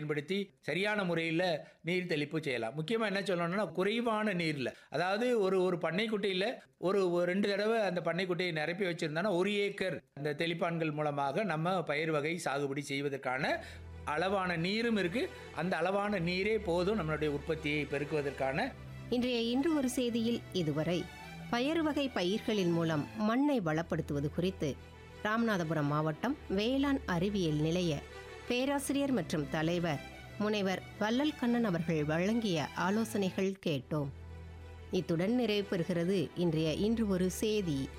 பயன்படுத்தி சரியான முறையில் நீர் தெளிப்பு செய்யலாம் முக்கியமாக என்ன சொல்லணும்னா குறைவான நீரில் அதாவது ஒரு ஒரு பண்ணைக்குட்டையில் ஒரு ஒரு ரெண்டு தடவை அந்த பண்ணைக்குட்டையை நிரப்பி வச்சுருந்தோன்னா ஒரு ஏக்கர் அந்த தெளிப்பான்கள் மூலமாக நம்ம பயிர் வகை சாகுபடி செய்வதற்கான அளவான நீரும் இருக்குது அந்த அளவான நீரே போதும் நம்மளுடைய உற்பத்தியை பெருக்குவதற்கான இன்றைய இன்று ஒரு செய்தியில் இதுவரை பயறு வகை பயிர்களின் மூலம் மண்ணை வளப்படுத்துவது குறித்து ராமநாதபுரம் மாவட்டம் வேளாண் அறிவியல் நிலைய பேராசிரியர் மற்றும் தலைவர் முனைவர் வள்ளல் கண்ணன் அவர்கள் வழங்கிய ஆலோசனைகள் கேட்டோம் இத்துடன் நிறைவு பெறுகிறது இன்றைய இன்று ஒரு செய்தி